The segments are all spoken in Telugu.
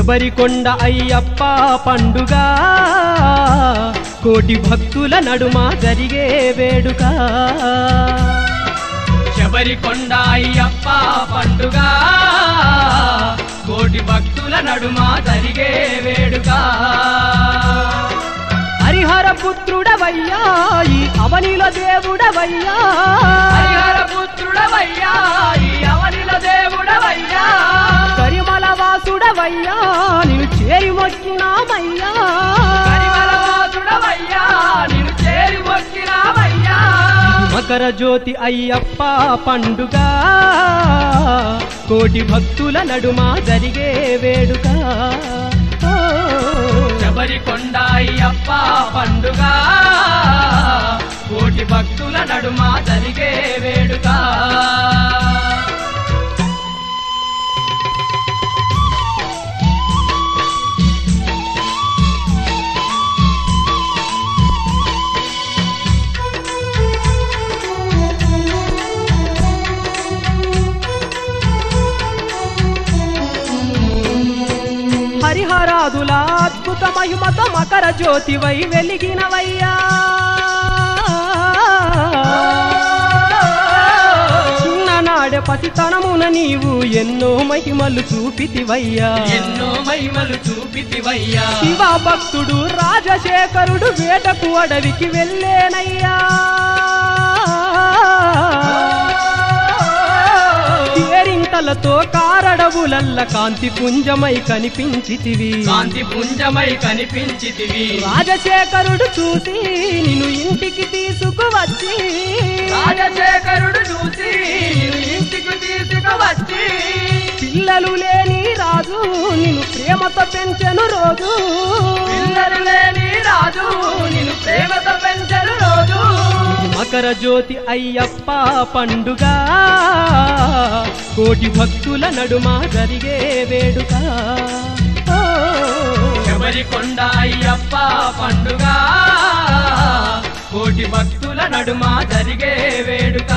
శబరికొండ అయ్యప్ప పండుగ కోటి భక్తుల నడుమ జరిగే వేడుక శబరికొండ అయ్యప్ప పండుగ కోటి భక్తుల నడుమ జరిగే వేడుక హరిహర పుత్రుడవయ్యా ఈ అవనిల దేవుడవయ్యా హరిహర పుత్రుడవయ్యా ఈ అవనిల దేవుడవయ్యా కరిమల వాసుడవయ్యా నిన్ను చేరి మొక్కినామయ్యా కరిమలవాసుడవయ్యా నిన్ను చేరి మొక్కినామయ్యా మకర జ్యోతి అయ్యప్ప పండుగ కోటి భక్తుల నడుమ జరిగే వేడుక ఓ. శబరికొండ అయ్యప్ప పండుగ కోటి భక్తుల నడుమ జరిగే వేడుక హరిహరాదుల అద్భుత మహిమతో మకర జ్యోతివై వెలిగినవయ్యా చిన్ననాడే పసితనమున నీవు ఎన్నో మహిమలు చూపితివయ్యా ఎన్నో మహిమలు చూపితివయ్యా శివ భక్తుడు రాజశేఖరుడు వేటకు అడవికి వెళ్ళేనయ్యా కేరింతలతో కారడవులల్ల కాంతి పుంజమై కనిపించితివి కాంతి పుంజమై కనిపించితివి రాజశేఖరుడు చూసి నిన్ను ఇంటికి తీసుకువచ్చి రాజశేఖరుడు చూసి నిన్ను ఇంటికి తీసుకువచ్చి పిల్లలు లేని రాజు నిన్ను ప్రేమతో పెంచెను రోజు పిల్లలు లేని రాజు నిన్ను ప్రేమతో పెంచరు రోజు మకర జ్యోతి అయ్యప్ప పండుగ కోటి భక్తుల నడుమ జరిగే వేడుక ఓ. శబరికొండ అయ్యప్ప పండుగ కోటి భక్తుల నడుమ జరిగే వేడుక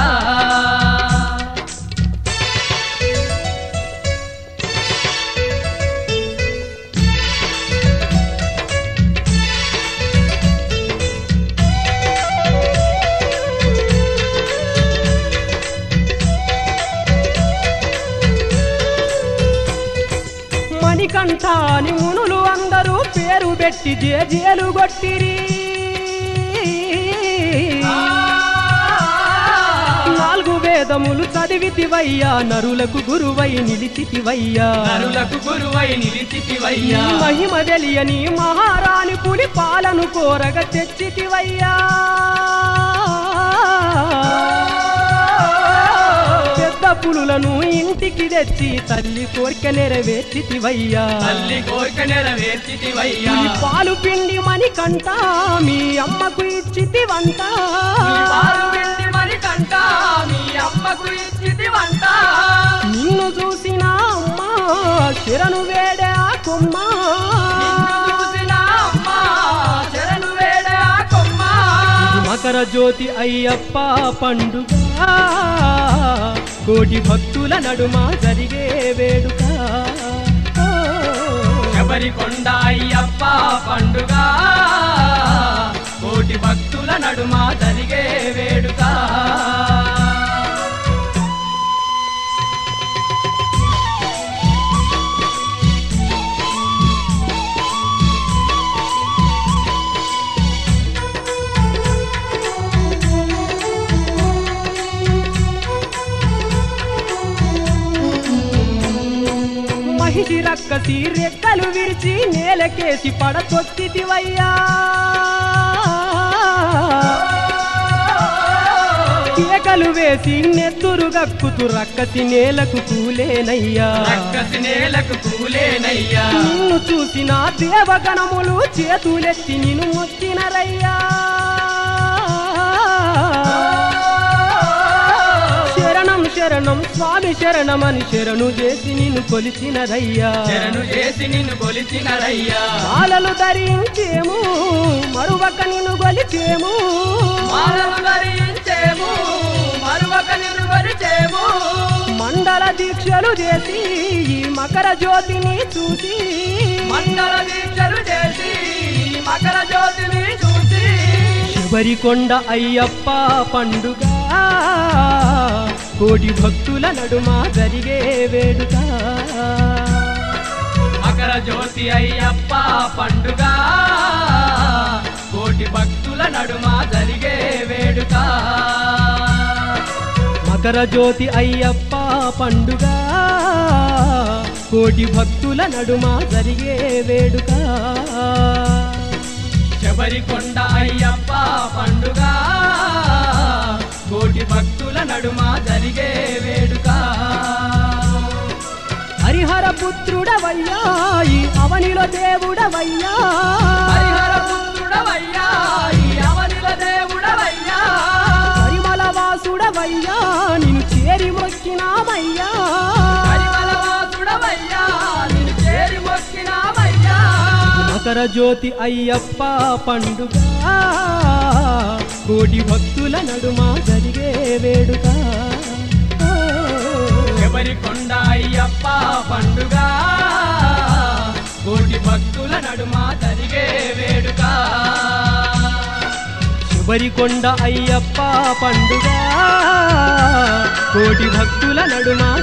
మణికంఠ అని మునులు అందరూ పేరు పెట్టి జేజేలు కొట్టిరి నాలుగు వేదములు చదివితివయ్యా నరులకు గురువై నిలిచితివయ్యా నరులకు గురువై నిలిచితివయ్యా నీ మహిమ తెలియని మహారాణి పులి పాలను కోరగ తెచ్చితివయ్యా పెద్ద పులులను ఇంటికి తెచ్చి తల్లి కోరిక నెరవేర్చితివయ్యా తల్లి కోరిక నెరవేర్చితివయ్యా పులి పాలు పిండి మని కంట మీ అమ్మకు ఇచ్చితివంట ఈ పాలు పిండి మరి కంట మీ అమ్మకు ఇచ్చితివంట నిన్ను చూసిన అమ్మ శరణు వేడే ఆ కొమ్మ నిన్ను చూసిన అమ్మ శరణు వేడే ఆ కొమ్మ మకర జ్యోతి అయ్యప్ప పండుగ కోటి భక్తుల నడుమ జరిగే వేడుక ఓ. శబరికొండ అయ్యప్ప పండుగ కోటి భక్తుల నడుమ జరిగే వేడుక మహిషి రక్కసి రెక్కలు విరిచి నేలకేసి పడతొక్కితివయ్యా కేకలు వేసి నెత్తురు గక్కుతు రక్కసి నేలకు కూలేనయ్యా రక్కసి నేలకు కూలేనయ్యా నిన్ను చూసిన దేవగణములు చేతులెత్తి నిన్ను మొక్కినరయ్యా శరణం శరణం స్వామి శరణమని శరణు చేసి నిన్ను కొలిచినరయ్యా శరణు చేసి నిన్ను కొలిచినరయ్యా మాలలు ధరించేము మరువక నిన్ను గొలిచేము మాలలు ధరించేము మరువక నిన్ను కొలిచేము మండల దీక్షలు చేసి ఈ మకర జ్యోతిని చూసి మండల దీక్షలు చేసి మకర జ్యోతిని చూసి శబరికొండ అయ్యప్ప పండుగ కోటి భక్తుల నడుమ జరిగే వేడుక మకర జ్యోతి అయ్యప్ప పండుగ కోటి భక్తుల నడుమ జరిగే వేడుక మకర జ్యోతి అయ్యప్ప పండుగ కోటి భక్తుల నడుమ జరిగే వేడుక శబరికొండ అయ్యప్ప పండుగ కోటి భక్తుల నడుమ జరిగే వేడుక హరిహర పుత్రుడవయ్యా ఈ అవనిలో దేవుడవయ్యా హరిహర పుత్రుడవయ్యా ఈ అవనిల దేవుడవయ్యా పరిమళ వాసుడవయ్యా నిన్ను చేరి మొక్కినామయ్యా హరిమలవాసుడవయ్యా నిన్ను చేరి మొక్కినామయ్యా మకర జ్యోతి అయ్యప్ప పండుగ కోటి భక్తుల నడుమ జరిగే వేడుక శబరికొండ అయ్యప్ప పండుగ కోటి భక్తుల నడుమ జరిగే వేడుక శబరికొండ అయ్యప్ప పండుగ కోటి భక్తుల నడుమ